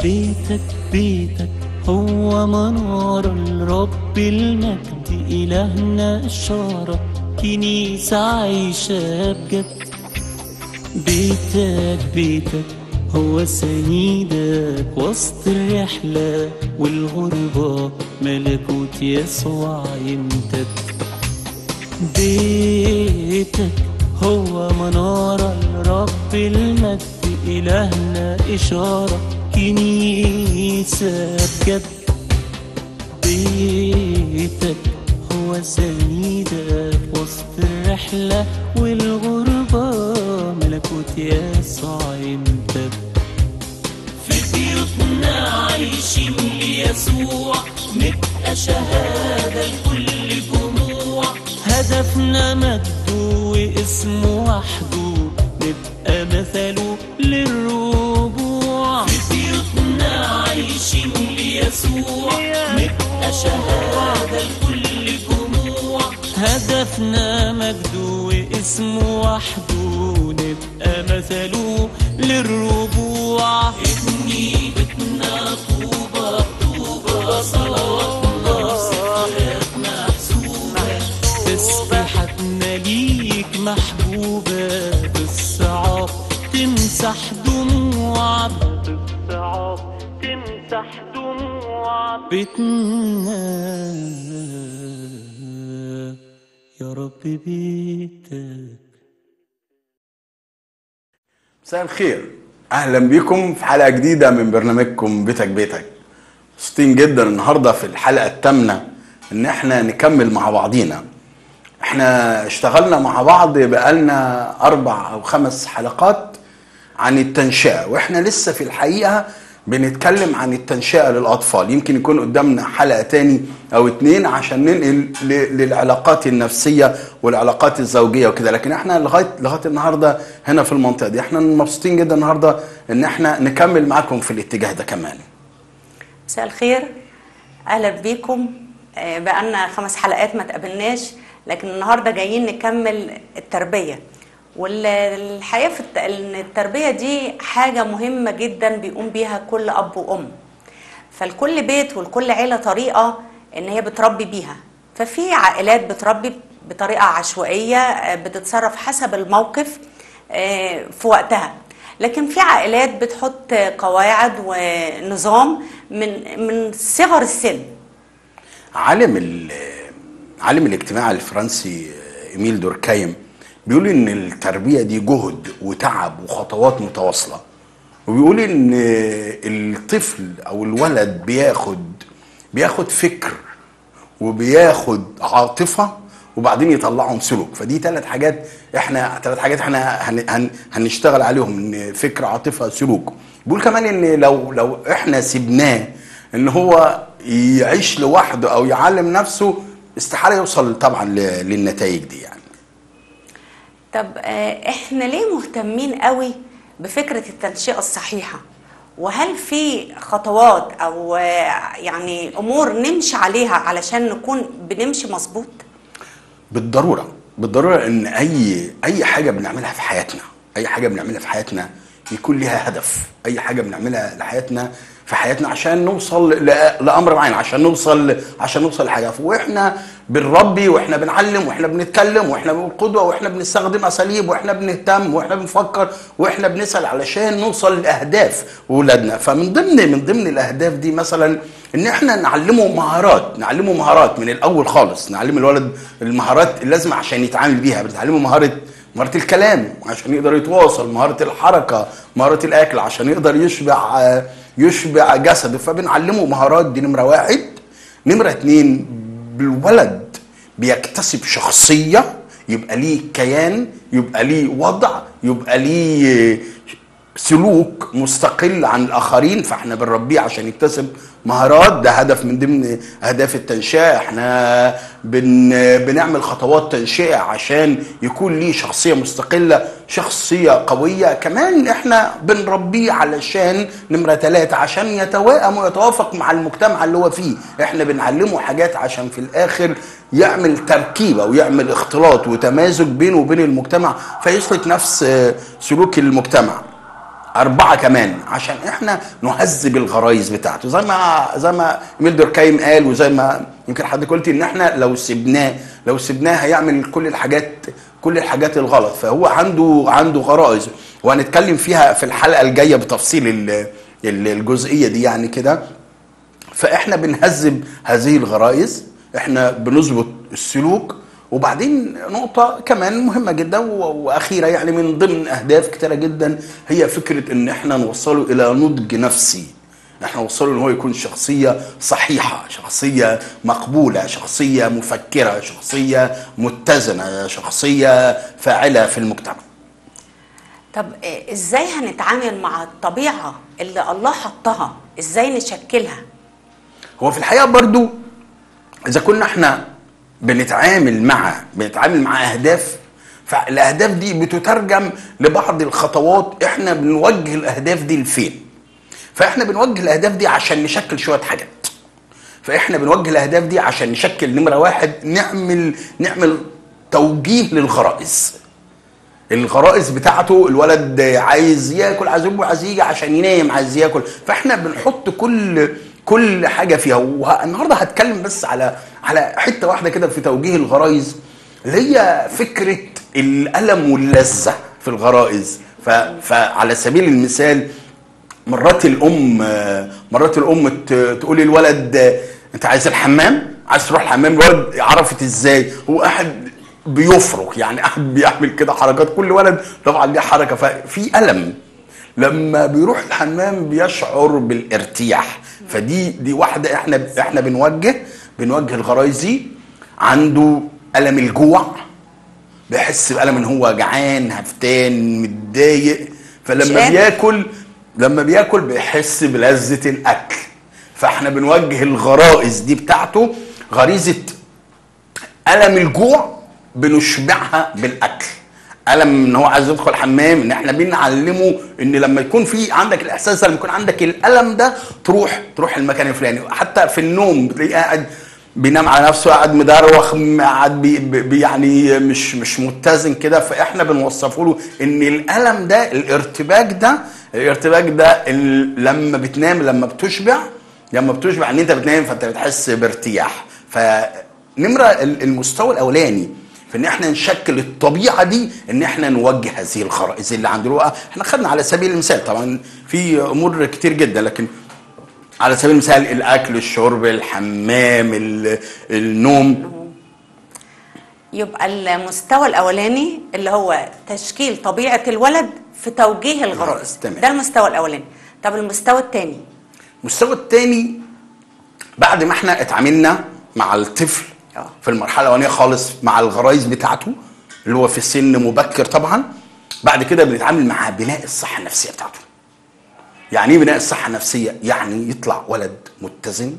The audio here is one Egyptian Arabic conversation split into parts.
بيتك بيتك هو منار الرب المجد إلهنا إشارة كنيسة عايشة بجد بيتك بيتك هو سيدك وسط الرحلة والغربة ملكوت يسوع يمتد بيتك هو منارة الرب المجد إلهنا إشارة كنيسة بجد بيتك هو سيدك وسط الرحلة والغربة ملكوت يسوع يمتد في بيوتنا عايشين ليسوع نبقى شهادة لكل جموع هدفنا مجده واسمه وحده نبقى مثله للربوع في بيوتنا عايشين ليسوع نبقى شهادة لكل جموع هدفنا مجده واسمه وحده نبقى مثله للربوع ابني بيتنا طوبة طوبة صلواتنا سفرات محسوبة تسبيحتنا ليك محبوبة بالصعاب تمسح دموع بالصعاب تمسح دموع بيتنا يا رب بيتك مساء الخير اهلا بيكم في حلقه جديده من برنامجكم بيتك بيتك مبسوطين جدا النهارده في الحلقه الثامنه ان احنا نكمل مع بعضينا احنا اشتغلنا مع بعض بقالنا اربع او خمس حلقات عن التنشئه واحنا لسه في الحقيقه بنتكلم عن التنشئه للاطفال يمكن يكون قدامنا حلقه تاني او اتنين عشان ننقل ل- للعلاقات النفسيه والعلاقات الزوجيه وكده لكن احنا لغايه لغايه النهارده هنا في المنطقه دي احنا مبسوطين جدا النهارده ان احنا نكمل معاكم في الاتجاه ده كمان مساء الخير اهلا بيكم آه، بقالنا خمس حلقات ما تقابلناش لكن النهارده جايين نكمل التربيه والحقيقه في الت- ان التربيه دي حاجه مهمه جدا بيقوم بيها كل اب وام فالكل بيت والكل عيله طريقه ان هي بتربي بيها ففي عائلات بتربي بطريقه عشوائيه آه، بتتصرف حسب الموقف آه، في وقتها لكن في عائلات بتحط قواعد ونظام من من صغر السن عالم ال- عالم الاجتماع الفرنسي ايميل دوركايم بيقول ان التربيه دي جهد وتعب وخطوات متواصله وبيقول ان الطفل او الولد بياخد بياخد فكر وبياخد عاطفه وبعدين يطلعهم سلوك فدي ثلاث حاجات احنا ثلاث حاجات احنا هن هن هنشتغل عليهم ان فكر عاطفه سلوك بيقول كمان ان لو لو احنا سيبناه ان هو يعيش لوحده او يعلم نفسه استحاله يوصل طبعا ل- للنتائج دي يعني طب آه، احنا ليه مهتمين قوي بفكرة التنشئة الصحيحة وهل في خطوات او آه، يعني امور نمشي عليها علشان نكون بنمشي مظبوط بالضروره بالضروره ان اي اي حاجه بنعملها في حياتنا اي حاجه بنعملها في حياتنا يكون لها هدف اي حاجه بنعملها لحياتنا في حياتنا عشان نوصل ل- لامر معين عشان نوصل عشان نوصل لحاجه واحنا بنربي واحنا بنعلم واحنا بنتكلم واحنا بنقول قدوه واحنا بنستخدم اساليب واحنا بنهتم واحنا بنفكر واحنا بنسال علشان نوصل لاهداف ولادنا فمن ضمن من ضمن الاهداف دي مثلا ان احنا نعلمه مهارات نعلمه مهارات من الاول خالص نعلم الولد المهارات اللازمه عشان يتعامل بيها بنعلمه مهاره مهارة الكلام عشان يقدر يتواصل مهارة الحركة مهارة الأكل عشان يقدر يشبع آه، يشبع جسده فبنعلمه مهارات دي نمرة واحد نمرة اتنين بالولد بيكتسب شخصية يبقى ليه كيان يبقى ليه وضع يبقى ليه سلوك مستقل عن الاخرين فاحنا بنربيه عشان يكتسب مهارات ده هدف من ضمن اهداف التنشئه احنا بن بنعمل خطوات تنشئه عشان يكون ليه شخصيه مستقله شخصيه قويه كمان احنا بنربيه علشان نمره ثلاثة عشان يتوائم ويتوافق مع المجتمع اللي هو فيه احنا بنعلمه حاجات عشان في الاخر يعمل تركيبه ويعمل اختلاط وتمازج بينه وبين المجتمع فيسلك نفس آه، سلوك المجتمع أربعة كمان عشان إحنا نهذب الغرايز بتاعته زي ما زي ما إيميل دوركايم قال وزي ما يمكن حضرتك قلت إن إحنا لو سبناه لو سبناه هيعمل كل الحاجات كل الحاجات الغلط فهو عنده عنده غرائز وهنتكلم فيها في الحلقة الجاية بتفصيل ال- ال- الجزئية دي يعني كده فاحنا بنهذب هذه الغرائز احنا بنظبط السلوك وبعدين نقطة كمان مهمة جدا و- وأخيرة يعني من ضمن أهداف كتيرة جدا هي فكرة إن إحنا نوصله إلى نضج نفسي إحنا نوصله إن هو يكون شخصية صحيحة شخصية مقبولة شخصية مفكرة شخصية متزنة شخصية فاعلة في المجتمع طب آه، ازاي هنتعامل مع الطبيعه اللي الله حطها ازاي نشكلها هو في الحقيقه برضو اذا كنا احنا بنتعامل مع بنتعامل مع اهداف فالاهداف دي بتترجم لبعض الخطوات احنا بنوجه الاهداف دي لفين فاحنا بنوجه الاهداف دي عشان نشكل شويه حاجات فاحنا بنوجه الاهداف دي عشان نشكل نمره واحد نعمل نعمل توجيه للغرائز الغرائز بتاعته الولد عايز ياكل عايز يبقى عايز يجي عشان ينام عايز ياكل فاحنا بنحط كل كل حاجه فيها والنهارده هتكلم بس على على حته واحده كده في توجيه الغرائز اللي هي فكره الالم واللذه في الغرائز ف فعلى سبيل المثال مرات الام مرات الام ت- تقول للولد انت عايز الحمام عايز تروح الحمام الولد عرفت ازاي هو قاعد بيفرك يعني قاعد بيعمل كده حركات كل ولد طبعا ليه حركه ففي الم لما بيروح الحمام بيشعر بالارتياح فدي دي واحده احنا احنا بنوجه بنوجه الغرايز دي عنده الم الجوع بيحس بألم ان هو جعان هفتان متضايق مش فلما قادر. بياكل لما بياكل بيحس بلذة الأكل فاحنا بنوجه الغرائز دي بتاعته غريزة ألم الجوع بنشبعها بالأكل ألم ان هو عايز يدخل حمام ان احنا بنعلمه ان لما يكون في عندك الاحساس ده، لما يكون عندك الالم ده تروح تروح المكان الفلاني حتى في النوم بتلاقيه قاعد بينام على نفسه قاعد مدروخ م- قاعد بي بي يعني مش مش متزن كده فاحنا بنوصفه له ان الالم ده الارتباك ده الارتباك ده ال- لما بتنام لما بتشبع لما بتشبع ان انت بتنام فانت بتحس بارتياح فنمره ال- المستوى الاولاني في ان احنا نشكل الطبيعه دي ان احنا نوجه هذه الغرائز اللي عندنا احنا خدنا على سبيل المثال طبعا في امور كتير جدا لكن على سبيل المثال الاكل الشرب الحمام ال- النوم يبقى المستوى الاولاني اللي هو تشكيل طبيعه الولد في توجيه الغرائز تمام. ده المستوى الاولاني طب المستوى الثاني المستوى الثاني بعد ما احنا اتعاملنا مع الطفل آه. في المرحله الاولانيه خالص مع الغرائز بتاعته اللي هو في سن مبكر طبعا بعد كده بنتعامل مع بناء الصحه النفسيه بتاعته يعني ايه بناء الصحه النفسيه يعني يطلع ولد متزن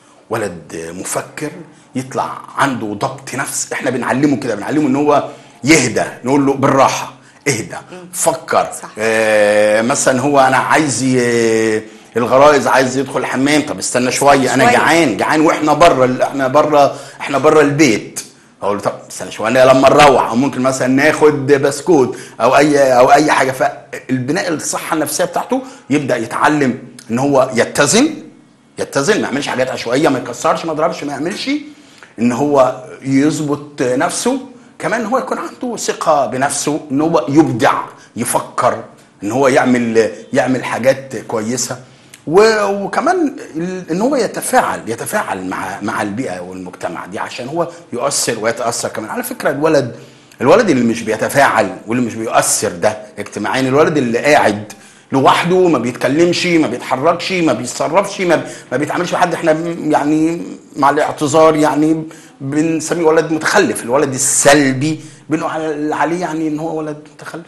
ولد مفكر يطلع عنده ضبط نفس احنا بنعلمه كده بنعلمه ان هو يهدى نقول له بالراحه اهدى فكر صح. آه مثلا هو انا عايز ي... الغرائز عايز يدخل الحمام طب استنى شويه انا شوية. جعان جعان واحنا بره احنا بره احنا بره البيت اقول له طب استنى شويه انا لما نروح او ممكن مثلا ناخد بسكوت او اي او اي حاجه فالبناء الصحه النفسيه بتاعته يبدا يتعلم ان هو يتزن يتزن ما يعملش حاجات عشوائيه ما يكسرش ما يضربش ما يعملش ان هو يظبط نفسه كمان هو يكون عنده ثقه بنفسه ان هو يبدع يفكر ان هو يعمل يعمل حاجات كويسه و- وكمان ال- ان هو يتفاعل يتفاعل مع مع البيئه والمجتمع دي عشان هو يؤثر ويتاثر كمان على فكره الولد الولد اللي مش بيتفاعل واللي مش بيؤثر ده اجتماعيا الولد اللي قاعد لوحده ما بيتكلمش ما بيتحركش ما بيتصرفش ما, بي- ما بيتعاملش مع حد احنا م- يعني مع الاعتذار يعني بنسميه ولد متخلف الولد السلبي بنقول عليه يعني ان هو ولد متخلف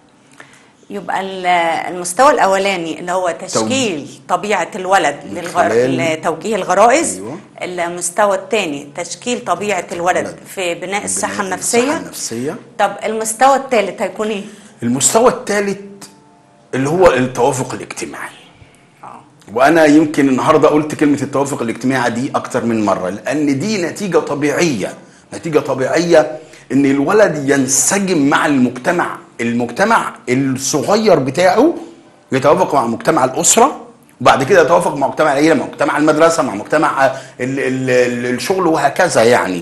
يبقى ال- المستوى الاولاني اللي هو تشكيل طبيعه الولد للغ... خلال- لتوجيه الغرائز أيوة. المستوى الثاني تشكيل طبيعه الولد الولد. في بناء الصحه بناء النفسيه الصحة النفسيه طب المستوى الثالث هيكون ايه المستوى الثالث اللي هو التوافق الاجتماعي وانا يمكن النهارده قلت كلمه التوافق الاجتماعي دي اكتر من مره لان دي نتيجه طبيعيه نتيجه طبيعيه ان الولد ينسجم مع المجتمع المجتمع الصغير بتاعه يتوافق مع مجتمع الاسره وبعد كده يتوافق مع مجتمع العيله مع مجتمع المدرسه مع مجتمع ال ال ال الشغل وهكذا يعني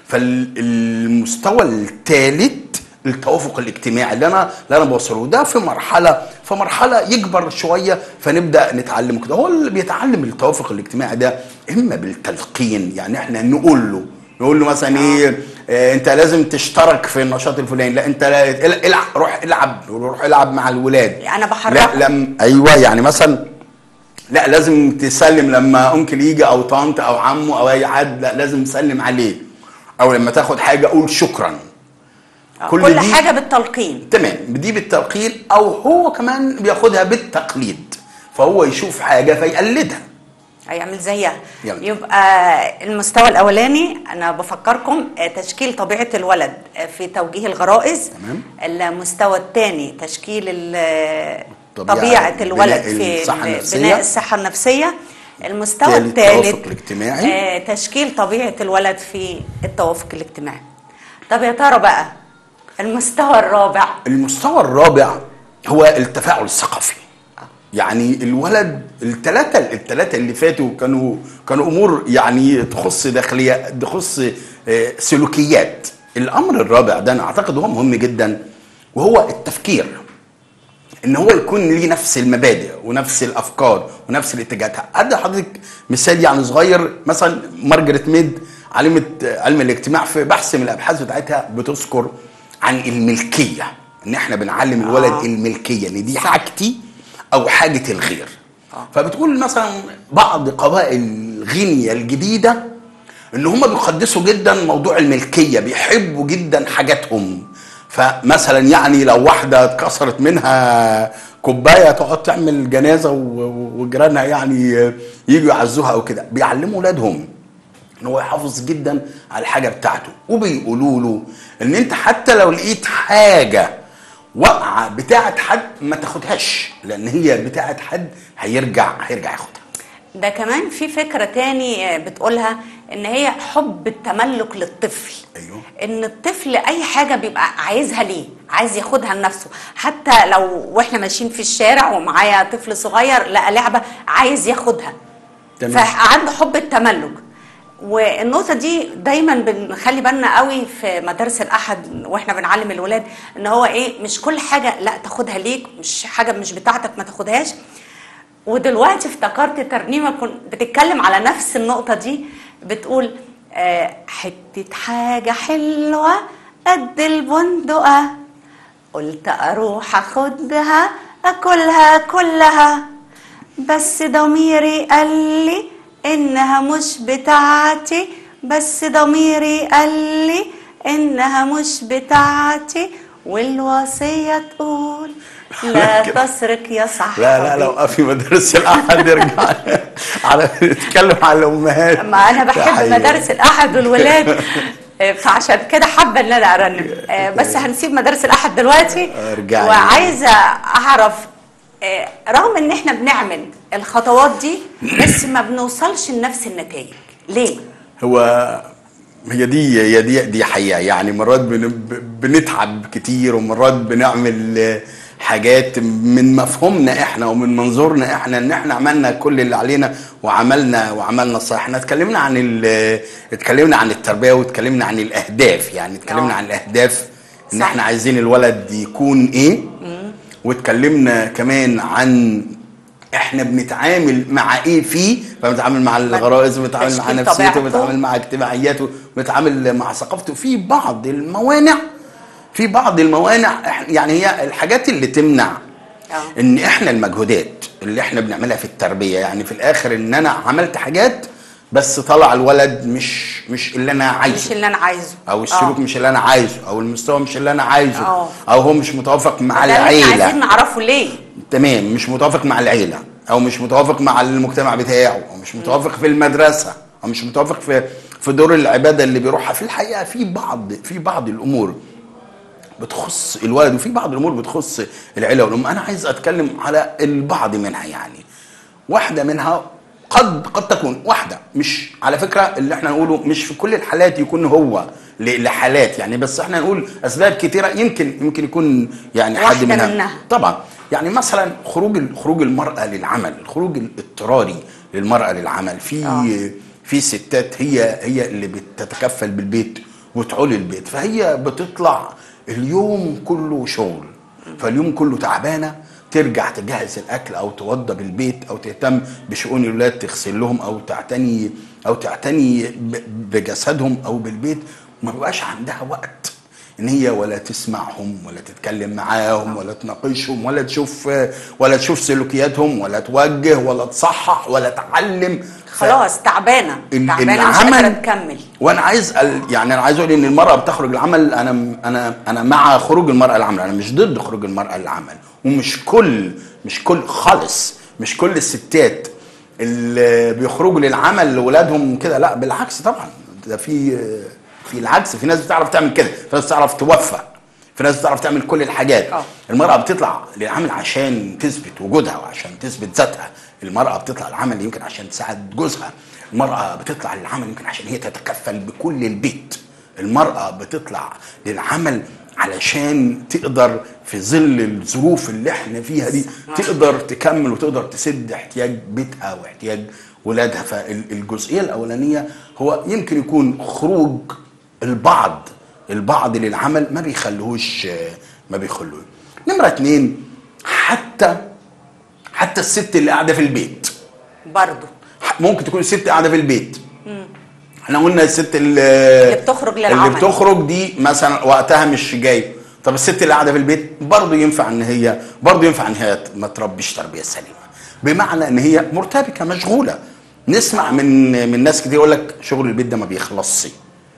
فالمستوى الثالث التوافق الاجتماعي اللي انا اللي انا بوصله ده في مرحله في مرحله يكبر شويه فنبدا نتعلم كده هو اللي بيتعلم التوافق الاجتماعي ده اما بالتلقين يعني احنا نقول له نقول له مثلا ايه آه، انت لازم تشترك في النشاط الفلاني لا انت لا ال- العب روح العب روح العب مع الولاد أنا بحركه. لا لم ايوه يعني مثلا لا لازم تسلم لما انكل يجي او طنط او عمه او اي حد لا لازم تسلم عليه او لما تاخد حاجه قول شكرا آه، كل كل دي- حاجه بالتلقين تمام دي بالتلقين او هو كمان بياخدها بالتقليد فهو يشوف حاجه فيقلدها هيعمل زيها يلا. يبقى المستوى الاولاني انا بفكركم آه، تشكيل طبيعه الولد آه، في توجيه الغرائز تمام. المستوى الثاني تشكيل ال- طبيعة طبيعه الولد بناء في الصحة ال- النفسية. بناء الصحه النفسيه المستوى تالت الثالث التوافق الاجتماعي. آه، تشكيل طبيعه الولد في التوافق الاجتماعي طب يا ترى بقى المستوى الرابع المستوى الرابع هو التفاعل الثقافي يعني الولد الثلاثة الثلاثة اللي فاتوا كانوا كانوا أمور يعني تخص داخلية تخص آه، سلوكيات الأمر الرابع ده أنا أعتقد هو مهم جدا وهو التفكير ان هو يكون ليه نفس المبادئ ونفس الافكار ونفس الاتجاهات ادي حضرتك مثال يعني صغير مثلا مارجريت ميد عالمه علم الاجتماع في بحث من الابحاث بتاعتها بتذكر عن الملكيه ان احنا بنعلم الولد آه. الملكيه ان دي حاجتي او حاجه الغير فبتقول مثلا بعض قبائل غينيا الجديده ان هم بيقدسوا جدا موضوع الملكيه بيحبوا جدا حاجاتهم فمثلا يعني لو واحده اتكسرت منها كوبايه تقعد تعمل جنازه و- و- وجيرانها يعني يجوا يعزوها او كده بيعلموا اولادهم ان هو يحافظ جدا على الحاجه بتاعته وبيقولوا له ان انت حتى لو لقيت حاجه واقعه بتاعت حد ما تاخدهاش لان هي بتاعت حد هيرجع هيرجع ياخدها ده كمان في فكرة تاني آه، بتقولها ان هي حب التملك للطفل أيوه. ان الطفل اي حاجة بيبقى عايزها ليه عايز ياخدها لنفسه حتى لو واحنا ماشيين في الشارع ومعايا طفل صغير لقى لعبة عايز ياخدها تمام. فعنده حب التملك والنقطة دي دايما بنخلي بالنا قوي في مدارس الأحد واحنا بنعلم الولاد ان هو ايه مش كل حاجة لا تاخدها ليك مش حاجة مش بتاعتك ما تاخدهاش ودلوقتي افتكرت ترنيمه كنت بتتكلم على نفس النقطه دي بتقول آه، حته حاجه حلوه قد البندقه قلت اروح اخدها اكلها كلها بس ضميري قال لي انها مش بتاعتي بس ضميري قال لي انها مش بتاعتي والوصيه تقول لا كده. تسرق يا صاحبي لا لا لو في مدارس الاحد يرجع على نتكلم على الامهات ما انا بحب حقيقي. مدارس الاحد والولاد آه، فعشان كده حابه ان انا ارنم آه، بس هنسيب مدارس الاحد دلوقتي ارجعي. وعايزه اعرف آه، رغم ان احنا بنعمل الخطوات دي بس ما بنوصلش لنفس النتائج ليه هو هي دي هي دي دي حقيقه يعني مرات بن بنتعب كتير ومرات بنعمل آه، حاجات من مفهومنا احنا ومن منظورنا احنا ان احنا عملنا كل اللي علينا وعملنا وعملنا الصح احنا اتكلمنا عن ال- اتكلمنا عن التربيه واتكلمنا عن الاهداف يعني اتكلمنا آه. عن الاهداف ان صح. احنا عايزين الولد يكون ايه واتكلمنا كمان عن احنا بنتعامل مع ايه فيه فبنتعامل مع الغرائز وبنتعامل مع تشكيل نفسيته طبيعته. وبنتعامل مع اجتماعياته وبنتعامل مع ثقافته في بعض الموانع في بعض الموانع إح- يعني هي الحاجات اللي تمنع آه. ان احنا المجهودات اللي احنا بنعملها في التربيه يعني في الاخر ان انا عملت حاجات بس طلع الولد مش مش اللي انا عايزه مش اللي انا عايزه او السلوك آه. مش اللي انا عايزه او المستوى مش اللي انا عايزه آه. او هو مش متوافق مع ده اللي احنا العيله عايزين نعرفه ليه تمام مش متوافق مع العيله او مش متوافق مع المجتمع بتاعه او مش متوافق في المدرسه او مش متوافق في في دور العباده اللي بيروحها في الحقيقه في بعض في بعض الامور بتخص الولد وفي بعض الامور بتخص العيله والام انا عايز اتكلم على البعض منها يعني واحده منها قد قد تكون واحده مش على فكره اللي احنا نقوله مش في كل الحالات يكون هو ل- لحالات يعني بس احنا نقول اسباب كتيره يمكن يمكن يكون يعني حد واحدة منها منها. طبعا يعني مثلا خروج ال- خروج المراه للعمل الخروج الاضطراري للمراه للعمل في آه. في ستات هي هي اللي بتتكفل بالبيت وتعول البيت فهي بتطلع اليوم كله شغل فاليوم كله تعبانه ترجع تجهز الاكل او توضب البيت او تهتم بشؤون الولاد تغسل لهم او تعتني او تعتني ب- بجسدهم او بالبيت ما بيبقاش عندها وقت ان هي ولا تسمعهم ولا تتكلم معاهم ولا تناقشهم ولا تشوف ولا تشوف سلوكياتهم ولا توجه ولا تصحح ولا تعلم ف- خلاص تعبانه ال- تعبانه مش قادره تكمل وانا عايز ال- يعني انا عايز اقول ان المراه بتخرج العمل انا انا انا مع خروج المراه للعمل انا مش ضد خروج المراه للعمل ومش كل مش كل خالص مش كل الستات اللي بيخرجوا للعمل لاولادهم كده لا بالعكس طبعا ده في في العكس في ناس بتعرف تعمل كده في ناس بتعرف توفق في ناس بتعرف تعمل كل الحاجات آه. المرأة بتطلع للعمل عشان تثبت وجودها وعشان تثبت ذاتها المرأة بتطلع للعمل يمكن عشان تساعد جوزها المرأة بتطلع للعمل يمكن عشان هي تتكفل بكل البيت المرأة بتطلع للعمل علشان تقدر في ظل الظروف اللي احنا فيها دي تقدر تكمل وتقدر تسد احتياج بيتها واحتياج ولادها فالجزئية الأولانية هو يمكن يكون خروج البعض البعض للعمل ما بيخلوهوش ما بيخلوه نمرة اتنين حتى حتى الست اللي قاعدة في البيت برضه ممكن تكون الست قاعدة في البيت احنا قلنا الست اللي, اللي بتخرج للعمل. اللي بتخرج دي مثلا وقتها مش جاي طب الست اللي قاعده في البيت برضه ينفع ان هي برضه ينفع ان هي ما تربيش تربيه سليمه بمعنى ان هي مرتبكه مشغوله نسمع من من ناس كتير يقول لك شغل البيت ده ما بيخلصش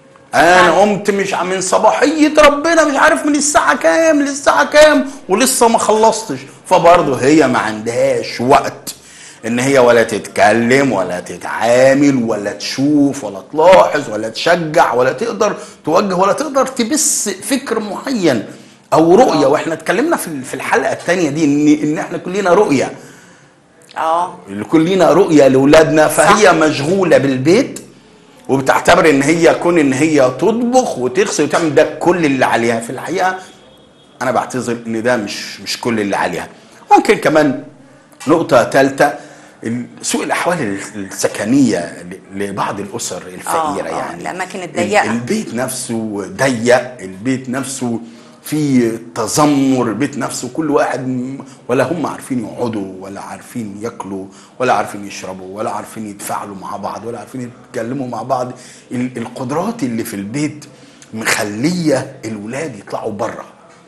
انا قمت مش ع- من صباحيه ربنا مش عارف من الساعه كام للساعه كام ولسه ما خلصتش فبرضه هي ما عندهاش وقت ان هي ولا تتكلم ولا تتعامل ولا تشوف ولا تلاحظ ولا تشجع ولا تقدر توجه ولا تقدر تبث فكر معين او رؤيه واحنا اتكلمنا في في الحلقه الثانيه دي ان ان احنا كلنا رؤيه اه اللي كلنا رؤيه لاولادنا فهي صح. مشغوله بالبيت وبتعتبر ان هي كون ان هي تطبخ وتغسل وتعمل ده كل اللي عليها في الحقيقه انا بعتذر ان ده مش مش كل اللي عليها ممكن كمان نقطه ثالثه سوء الاحوال السكنيه ل- لبعض الاسر الفقيره آه، آه، يعني الأماكن الضيقة. ال- البيت نفسه ضيق البيت نفسه في تذمر البيت نفسه كل واحد م- ولا هم عارفين يقعدوا ولا عارفين ياكلوا ولا عارفين يشربوا ولا عارفين يتفاعلوا مع بعض ولا عارفين يتكلموا مع بعض ال- القدرات اللي في البيت مخليه الولاد يطلعوا بره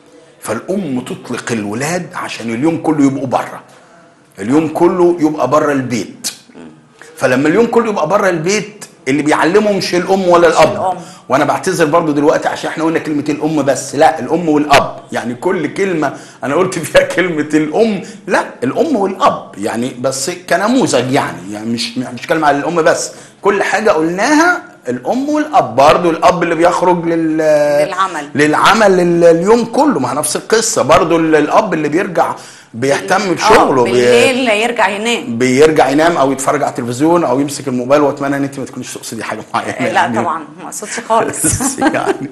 فالام تطلق الولاد عشان اليوم كله يبقوا بره اليوم كله يبقى بره البيت فلما اليوم كله يبقى بره البيت اللي بيعلمه مش الام ولا الاب الأم. وانا بعتذر برضو دلوقتي عشان احنا قلنا كلمه الام بس لا الام والاب يعني كل كلمه انا قلت فيها كلمه الام لا الام والاب يعني بس كنموذج يعني يعني مش مش كلمه على الام بس كل حاجه قلناها الام والاب برضو الاب اللي بيخرج لل للعمل. للعمل ال- اليوم كله ما هي نفس القصه برضو ال- الاب اللي بيرجع بيهتم آه، بشغله بي- بالليل يرجع ينام بيرجع ينام او يتفرج على التلفزيون او يمسك الموبايل واتمنى ان انت ما تكونيش تقصدي حاجه معينه آه، لا يعني. طبعا ما اقصدش خالص بس يعني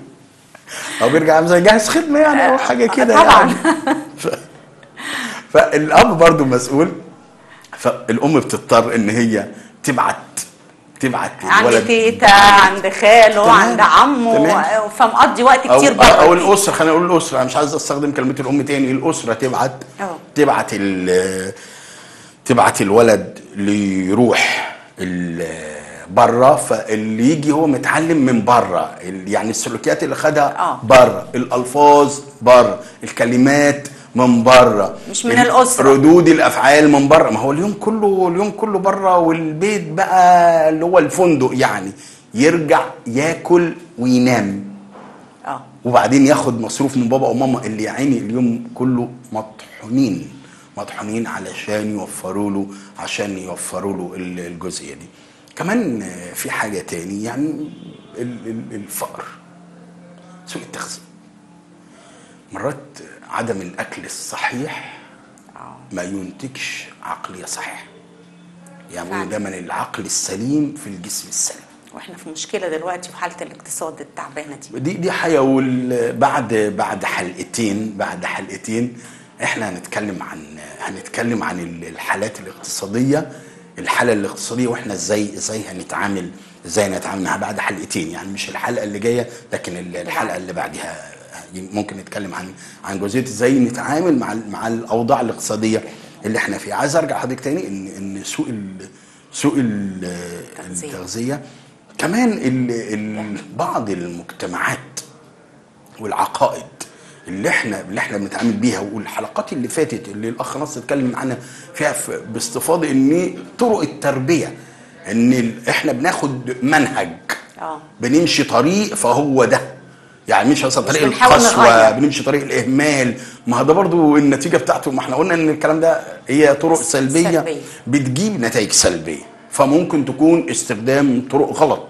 او بيرجع زي جاهز خدمه يعني او حاجه كده طبعاً. يعني ف... فالاب برضو مسؤول فالام بتضطر ان هي تبعت تبعت عند الولد تيتا عند خاله تمام، عند عمه تمام. فمقضي وقت او كتير او بره الاسره خلينا نقول الاسره انا مش عايز استخدم كلمه الام تاني الاسره تبعت أه. تبعت ال تبعت الولد ليروح ال- بره فاللي يجي هو متعلم من بره ال- يعني السلوكيات اللي خدها آه. بره الالفاظ بره الكلمات من بره مش من الأسرة. ردود الافعال من بره ما هو اليوم كله اليوم كله بره والبيت بقى اللي هو الفندق يعني يرجع ياكل وينام اه وبعدين ياخد مصروف من بابا وماما اللي يا عيني اليوم كله مطحونين مطحونين علشان يوفروا له عشان يوفروا له ال- الجزئيه دي كمان آه، في حاجه تاني يعني ال- ال- الفقر سوء التغذيه مرات عدم الاكل الصحيح ما ينتجش عقليه صحيحه يعني فعلا. دايما العقل السليم في الجسم السليم واحنا في مشكله دلوقتي في حاله الاقتصاد التعبانه دي دي دي حقيقه وال- بعد بعد حلقتين بعد حلقتين احنا هنتكلم عن هنتكلم عن ال- الحالات الاقتصاديه الحاله الاقتصاديه واحنا ازاي ازاي هنتعامل ازاي هنتعامل معاها بعد حلقتين يعني مش الحلقه اللي جايه لكن ال- الحلقه اللي بعدها ممكن نتكلم عن عن جزئيه ازاي نتعامل مع ال- مع الاوضاع الاقتصاديه اللي احنا فيها عايز ارجع حضرتك تاني ان ان سوق ال- سوق ال- التغذية. التغذيه كمان ال ال بعض المجتمعات والعقائد اللي احنا اللي احنا بنتعامل بيها والحلقات اللي فاتت اللي الاخ نصر اتكلم عنها فيها في- باستفاضه ان طرق التربيه ان ال- احنا بناخد منهج اه بنمشي طريق فهو ده يعني مش مثلا مش طريق بنحاول القسوه نغير. بنمشي طريق الاهمال ما ده برضو النتيجه بتاعته ما احنا قلنا ان الكلام ده هي طرق سلبيه, سلبية. بتجيب نتائج سلبيه فممكن تكون استخدام طرق غلط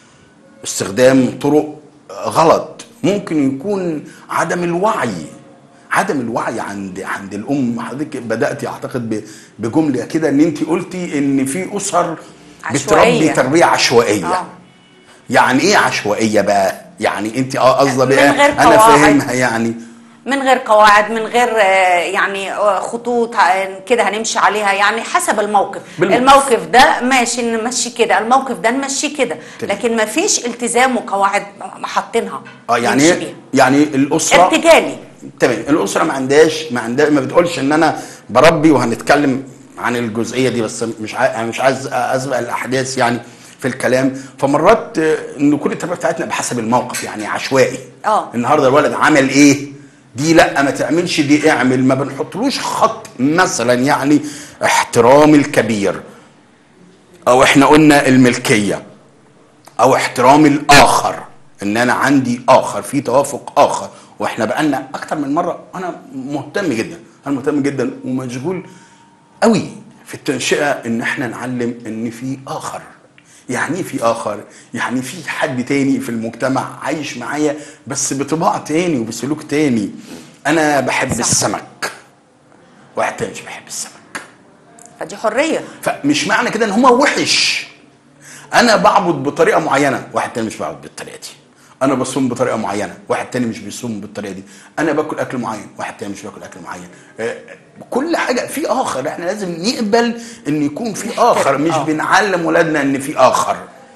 استخدام طرق غلط ممكن يكون عدم الوعي عدم الوعي عند عند الام حضرتك بدات اعتقد ب- بجمله كده ان انت قلتي ان في اسر بتربي عشوائية. تربيه عشوائيه اه يعني ايه عشوائيه بقى يعني انت اه قصده من بقى غير انا قواعد. فاهمها يعني من غير قواعد من غير آه، يعني آه، خطوط آه، كده هنمشي عليها يعني حسب الموقف بالموقف. الموقف ده ماشي نمشي كده الموقف ده نمشي كده تمام. لكن ما فيش التزام وقواعد حاطينها اه يعني نمشي إيه؟ بيها. يعني الاسره ارتجالي تمام الاسره ما عندهاش ما عندها ما بتقولش ان انا بربي وهنتكلم عن الجزئيه دي بس مش عايز انا مش عايز اسبق الاحداث يعني في الكلام فمرات آه، ان كل التربيه بتاعتنا بحسب الموقف يعني عشوائي اه. النهارده الولد عمل ايه دي لا ما تعملش دي اعمل ما بنحطلوش خط مثلا يعني احترام الكبير او احنا قلنا الملكيه او احترام الاخر ان انا عندي اخر في توافق اخر واحنا بقالنا اكتر من مره انا مهتم جدا انا مهتم جدا ومشغول قوي في التنشئه ان احنا نعلم ان في اخر يعني ايه في اخر يعني في حد تاني في المجتمع عايش معايا بس بطباع تاني وبسلوك تاني انا بحب صح. السمك واحد تاني مش بحب السمك فدي حريه فمش معنى كده ان هو وحش انا بعبد بطريقه معينه واحد تاني مش بعبد بالطريقه دي انا بصوم بطريقه معينه واحد تاني مش بيصوم بالطريقه دي انا باكل اكل معين واحد تاني مش باكل اكل معين آه، كل حاجه في اخر احنا لازم نقبل ان يكون في اخر مش آه. بنعلم ولادنا ان في اخر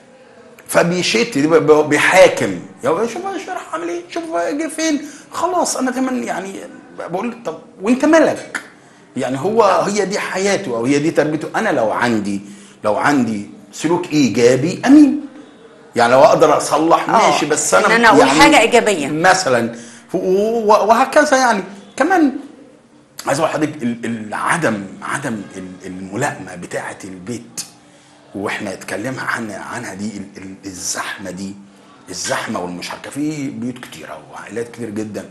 فبيشت دي ب- ب- بيحاكم يا شوف شوف راح عامل ايه شوف جه فين خلاص انا كمان يعني بقول طب وانت مالك يعني هو هي دي حياته او هي دي تربيته انا لو عندي لو عندي سلوك ايجابي امين يعني لو اقدر اصلح آه، ماشي بس انا إن أنا أقول يعني حاجة إيجابية. مثلا و- و- وهكذا يعني كمان عايز اقول لحضرتك ال- ال- عدم عدم ال- الملائمه بتاعه البيت واحنا اتكلمنا عنها عنها دي ال- ال- الزحمه دي الزحمه والمشاركه في بيوت كتيره وعائلات كتير جدا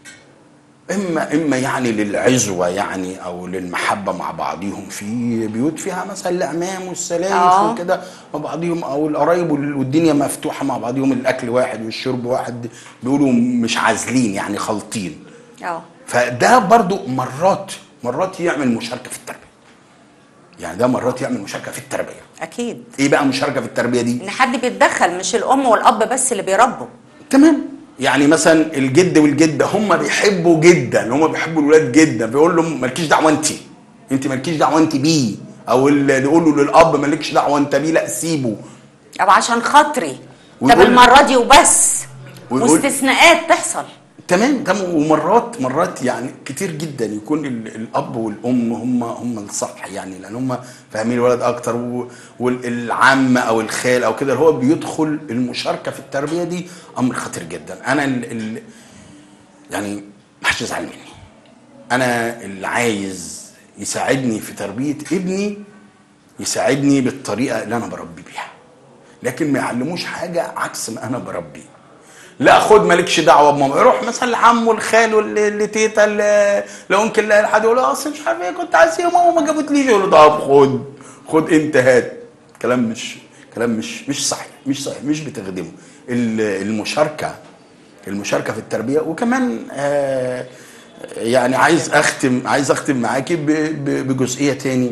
اما اما يعني للعزوه يعني او للمحبه مع بعضهم في بيوت فيها مثلا الاعمام والسلايف آه. وكده مع بعضهم او القرايب وال- والدنيا مفتوحه مع بعضهم الاكل واحد والشرب واحد بيقولوا مش عازلين يعني خالطين اه فده برضو مرات مرات يعمل مشاركه في التربيه يعني ده مرات يعمل مشاركه في التربيه اكيد ايه بقى مشاركه في التربيه دي ان حد بيتدخل مش الام والاب بس اللي بيربوا تمام يعني مثلا الجد والجده هم بيحبوا جدا هم بيحبوا الولاد جدا بيقول لهم مالكيش دعوه انت انت مالكيش دعوه انت بيه او اللي يقول له للاب مالكش دعوه انت بيه لا سيبه او عشان خاطري طب ويقول- المره دي وبس ويقول- واستثناءات تحصل تمام تمام ومرات مرات يعني كتير جدا يكون ال- الاب والام هم هم الصح يعني لان هم فاهمين الولد اكتر و- والعم او الخال او كده هو بيدخل المشاركه في التربيه دي امر خطير جدا انا ال ال يعني ما حدش يزعل مني انا اللي عايز يساعدني في تربيه ابني يساعدني بالطريقه اللي انا بربي بيها لكن ما يعلموش حاجه عكس ما انا بربي لا خد مالكش دعوه بماما يروح مثلا لعمه لخاله ل- لتيتا ل- لانكل لحد يقول له اصل مش عارف ايه كنت عايز ايه ماما ما جابتليش يقول له طب خد خد انت هات كلام مش كلام مش مش صحيح مش صحيح مش بتخدمه ال- المشاركه المشاركه في التربيه وكمان آه يعني عايز اختم عايز اختم معاكي ب- ب- بجزئيه تاني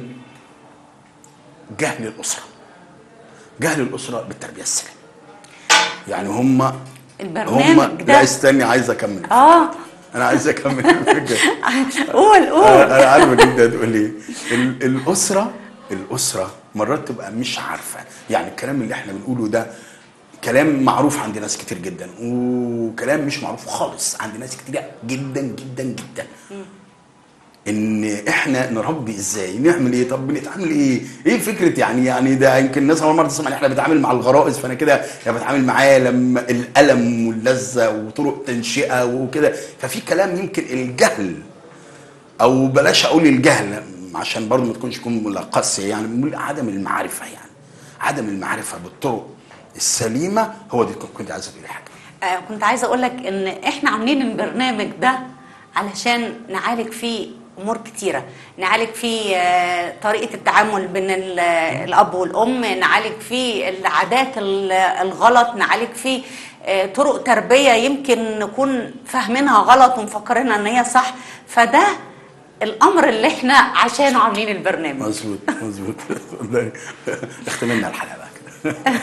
جهل الاسره جهل الاسره بالتربيه السليمه يعني هم البرنامج هم ده لا استني عايز اكمل اه انا عايز اكمل الفكره قول قول انا أنا عارفه جدا تقول ايه ال- الاسره الاسره مرات تبقى مش عارفه يعني الكلام اللي احنا بنقوله ده كلام معروف عند ناس كتير جدا وكلام مش معروف خالص عند ناس كتير جدا جدا جدا ان احنا نربي ازاي نعمل ايه طب بنتعامل ايه ايه فكره يعني يعني ده يمكن الناس اول مره تسمع ان احنا بنتعامل مع الغرائز فانا كده يعني بتعامل معاه لما الالم واللذه وطرق تنشئه وكده ففي كلام يمكن الجهل او بلاش اقول الجهل عشان برضه ما تكونش تكون قاسيه يعني بنقول عدم المعرفه يعني عدم المعرفه بالطرق السليمه هو دي كنت عايز اقول حاجه آه، كنت عايزه اقول لك ان احنا عاملين البرنامج ده علشان نعالج فيه امور كتيره نعالج فيه آه، طريقه التعامل بين ال- الاب والام نعالج فيه العادات ال- الغلط نعالج فيه آه، طرق تربيه يمكن نكون فاهمينها غلط ومفكرينها ان هي صح فده الامر اللي احنا عشانه عاملين البرنامج مظبوط مظبوط والله اختملنا الحلقه بقى كده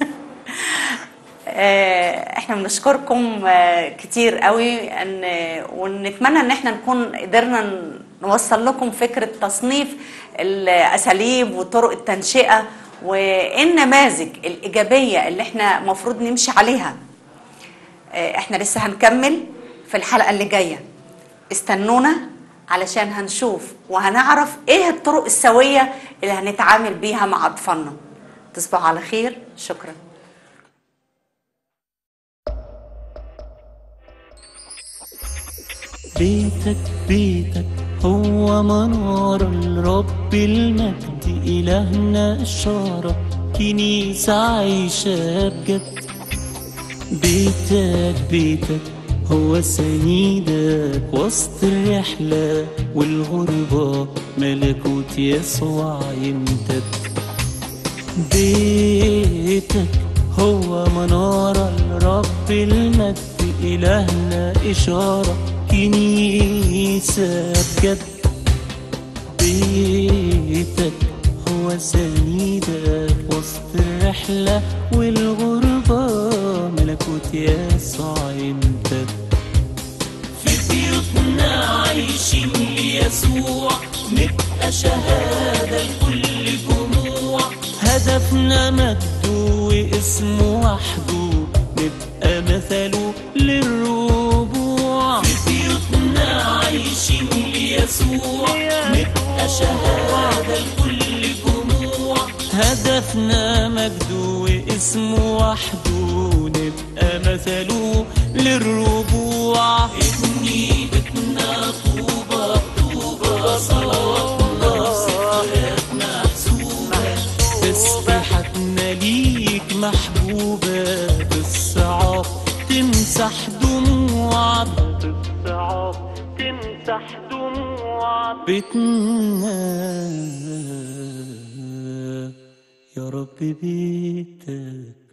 آه، احنا بنشكركم آه، كتير قوي ان ونتمنى ان احنا نكون قدرنا ن- نوصل لكم فكره تصنيف الاساليب وطرق التنشئه والنماذج الايجابيه اللي احنا المفروض نمشي عليها آه، احنا لسه هنكمل في الحلقه اللي جايه استنونا علشان هنشوف وهنعرف ايه الطرق السويه اللي هنتعامل بيها مع اطفالنا تصبحوا على خير شكرا بيتك بيتك هو منار الرب المجد إلهنا إشارة كنيسة عايشة بجد بيتك بيتك هو سيدك وسط الرحلة والغربة ملكوت يسوع يمتد بيتك هو منارة الرب المجد إلهنا إشارة كنيسة بجد بيتك هو سيدك وسط الرحلة والغربة ملكوت يسوع يمتد في بيوتنا عايشين ليسوع نبقى شهادة لكل جموع هدفنا مجده واسمه وحده نبقى مثله للربوع في بيوتنا عايشين ليسوع نبقى شهادة لكل جموع هدفنا مجده واسمه وحده نبقى مثله للربوع ابني بيتنا طوبة طوبة صلواتنا سفرات محسوبة تسبيحتنا ليك محبوبة بالصعاب تمسح دموع بالصعاب تمسح دموع بيتنا يا رب بيتك